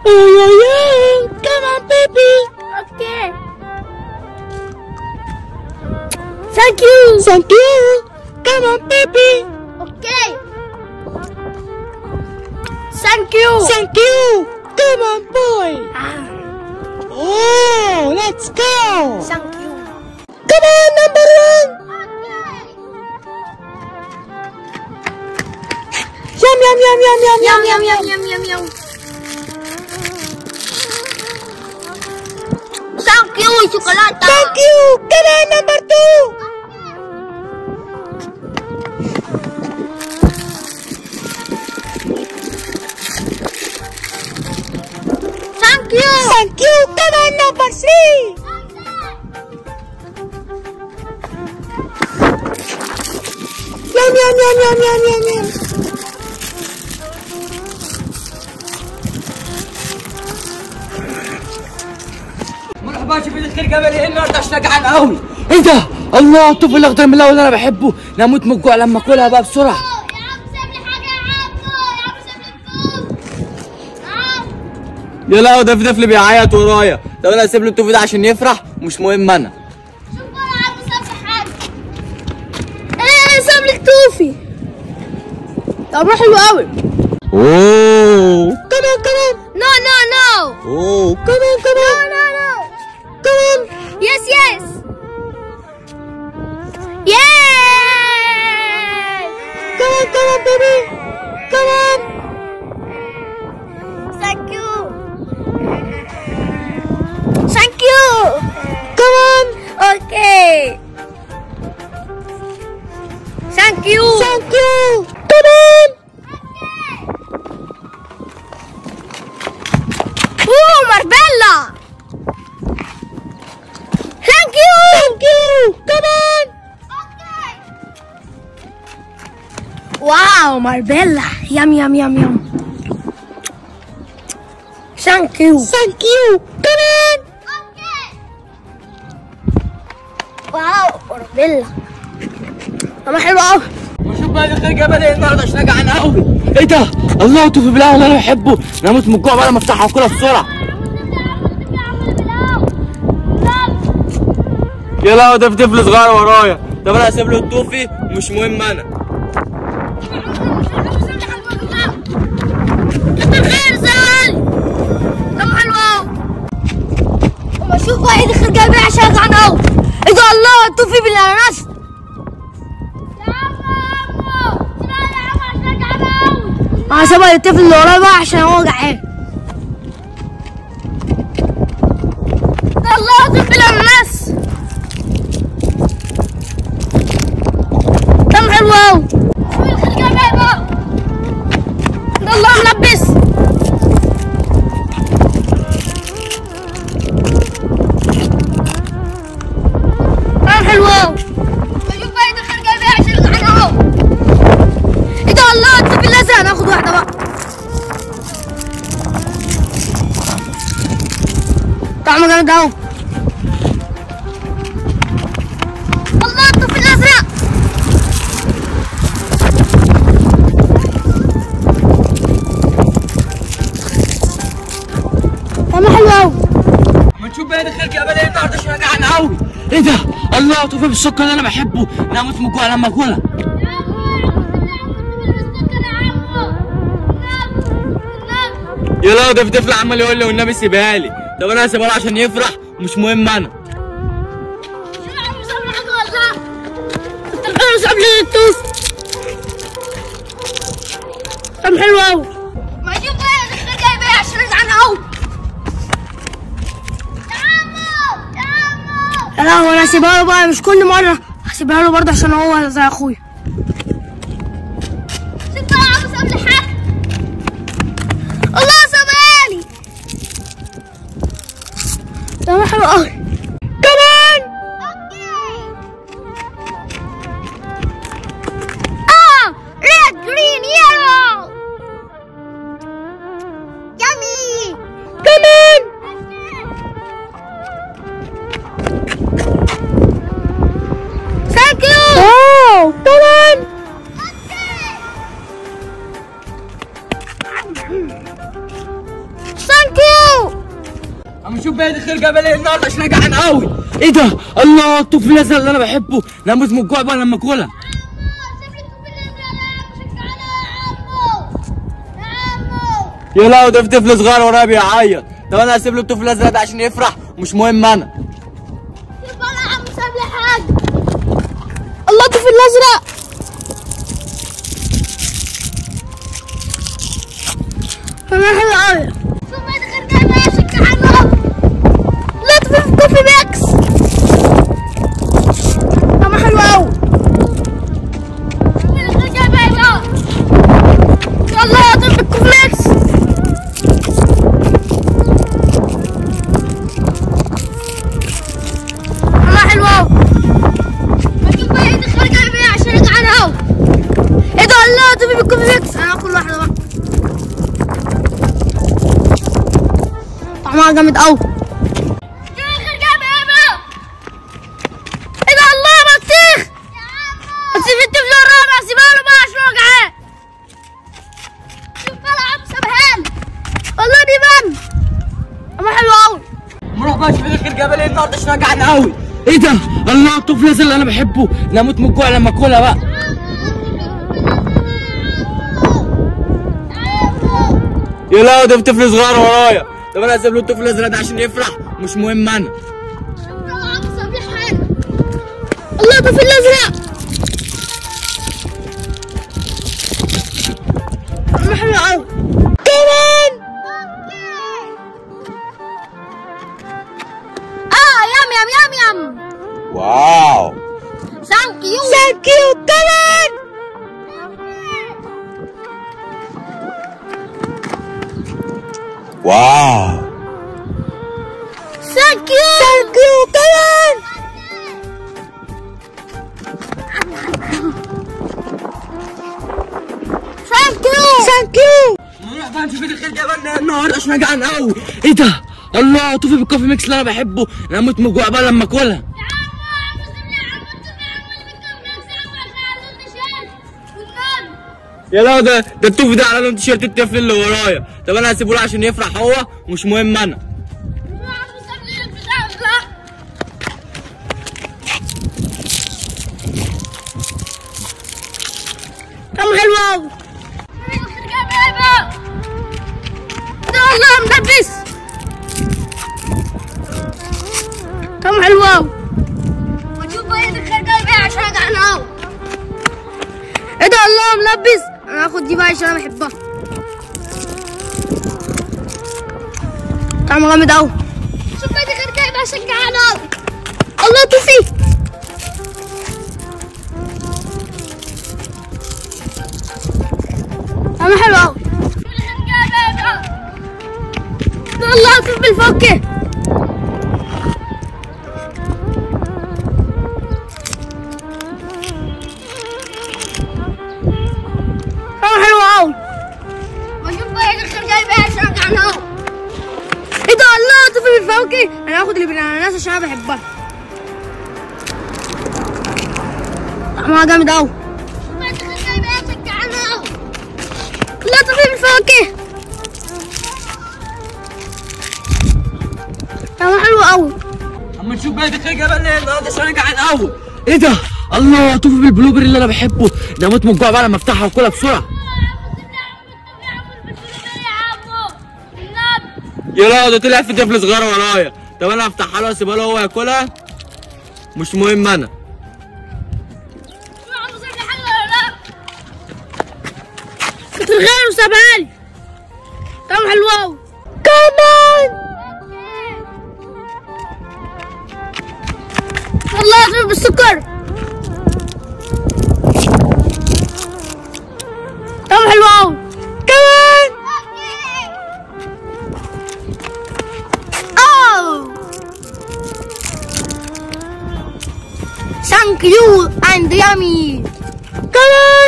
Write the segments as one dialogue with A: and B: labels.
A: Oh yeah yeah. Come on, baby.
B: Okay. Thank you.
A: Thank you. Come on, baby.
B: Okay. Thank you.
A: Thank you. Come on, boy. Oh, let's go.
B: Thank you.
A: Come on, number one. Yum yum yum yum yum
B: Yum yum yum yum yum yum. Thank you, chocolate.
A: Thank you. Come on, number two.
B: Thank you.
A: Thank you. Come on, number three. Yum yum yum yum yum yum yum.
C: مرحبا شوف الخير قبل ايه النهارده عشان جعان قوي ايه ده الله الطوف الاخضر من الاول اللي انا بحبه نموت من الجوع لما اكلها بقى بسرعه
B: يا عم سيب لي حاجة يا عمو يا عم سيب لي الفوق عم
C: يا لا ده طفل بيعيط ورايا طب انا اسيب له الطوف ده عشان يفرح مش مهم انا
B: شوف بقى يا عم سيب لي حاجة ايه سيب لي التوفي طعمه حلو قوي
C: اوه
A: Come on, come on.
B: نو نو نو
C: اوه
A: Come on, come
B: نو
A: on.
B: نو نو
A: Come on.
B: يس يس ياي
A: Come on, come on, baby. Come on.
B: Thank you. Thank you.
A: Come on.
B: Okay. Thank you.
A: Thank you. Come on.
B: Ooh, Marbella. Thank you.
A: Thank you. Come on.
B: Wow, Marbella. Yum, yum, yum, yum. Thank you.
A: Thank you. Come on.
B: واو Marbella. طعمها حلو قوي.
C: شوف بقى الخير قبل ايه النهارده عشان جعان قوي ايه ده الله طوف بالله اللي انا بحبه نموت من الجوع بقى لما افتحها واكلها بسرعه يا لا ده في طفل صغير ورايا طب انا هسيب له الطوفي مش مهم انا
B: كتر خير زعل طعمه حلو قوي. اما شوف بقى ايه دخل جايبين عشان جعان قوي. ايه ده الله التوفي بالاناناس. انا سيبها للطفل اللي ورايا بقى عشان هو جعان ده الله طفل الاناناس طعمه حلو قوي ده الله ملبس طعمه حلو قوي شوف بقى يدخل جايبها عشان جعان اهو ايه ده الله الطفل الازرق ناخد واحده بقى طعمه جامد اهو الله الطفل الازرق طعمه حلو قوي
C: ما نشوف بقى الخير قبل ايه النهارده عشان جعان قوي ايه ده الله طوفي بالسكر اللي انا بحبه نموت من الجوع لما اكلها يا لا ده في طفل عمال يقول لي والنبي سيبها لي طب انا هسيبها له عشان يفرح مش مهم انا
B: طعم حلو قوي ما يجيب بقى دخل جايب ايه عشان ازعل قوي لا هو انا هسيبها له بقى مش كل مره هسيبها له برضه عشان هو زي اخويا الله سابها لي طعمها حلو قوي كمان اه ريد جرين يلو يامي كمان ثانك يو
A: Oh, come on.
B: ثانك
C: اما نشوف بقى الخير جبل ايه النهارده عشان انا جعان قوي ايه ده الله الطوف الازرق اللي انا بحبه نموت من الجوع بقى لما اكلها يا لا ده في طفل صغير ورايا بيعيط طب انا هسيب له الطوف الازرق ده عشان يفرح مش مهم انا
B: الله طفل الازرق انا حلو قوي لا طفل كوفي ميكس انا حلو قوي يلا طفل كوفي ميكس الله حلو قوي بجيب بقى ايدي خارجه بيها عشان اجعل اهو ايه ده الله طفل بالكوفي ميكس انا هاكل واحده بقى طعمها جامد قوي ايه ده الله بطيخ سيب الطفل الرابع سيبها له بقى عشان هو جعان شوف بقى عم سابها لي والله بيبان طعمها حلو قوي
C: نروح بقى نشوف الخير جبل ايه النهارده عشان انا جعان قوي ايه ده الله الطوف الازرق اللي انا بحبه نموت من الجوع لما اكلها بقى يا لا ده في طفل صغير ورايا طب انا هسيب له الطفل الازرق ده عشان يفرح مش مهم انا
B: الله طفل الازرق طعمها حلو قوي كمان اه يام يام يام يام
A: واو
B: ثانك يو
A: ثانك يو كمان واو
B: ثانك يو
A: ثانك يو كمان
B: ثانك يو
A: ثانك يو
C: نروح بقى نشوف الخير جبل ايه النهارده عشان انا جعان قوي ايه ده الله طوفي بالكوفي ميكس اللي انا بحبه نموت من الجوع بقى لما اكلها يا لا ده ده الطوف ده على لون تيشيرت الطفل اللي ورايا طب انا هسيبه له عشان يفرح هو مش مهم انا
B: طعمه حلو قوي ده والله ملبس طعمه حلو قوي وشوف بقى ايدك خارجه بيها عشان اجعان قوي ايه ده الله ملبس انا هاخد دي بقى عشان انا بحبها طعمه جامد قوي شوف بقى ايدك خارجه بيها عشان جعان قوي الله طفي طعمه حلو قوي والله طب بالفكه طعمه حلو قوي بشوف بقى ايه الخير جاي بقى عشان ارجع اهو ايه ده الله طب بالفواكه انا هاخد اللي بالاناناس عشان انا بحبها طعمها جامد قوي لا طبيب الفواكه طعمه حلو قوي
C: اما نشوف بقى الخير جبل ايه النهارده عشان انا جعان قوي ايه ده الله طوفي بالبلوبري اللي انا بحبه نموت من الجوع بقى لما افتحها واكلها بسرعه يا لا ده طلع في طفل صغير ورايا طب انا هفتحها له واسيبها له هو ياكلها مش مهم انا
B: كتر خير وسابها لي طعمه حلو قوي
A: كمان
B: والله يا بالسكر طعمه حلو قوي
A: كمان
B: Oh! Thank you and yummy.
A: كمان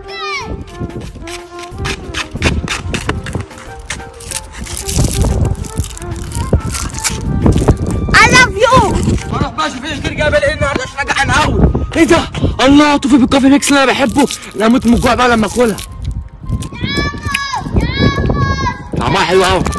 B: I love you.
C: اروح بقى اشوف الخير جبل ايه النهارده عشان انا جعان قوي ايه ده الله طوفي بالكوفي ميكس اللي انا بحبه نموت من الجوع بقى لما اكلها طعمها حلو قوي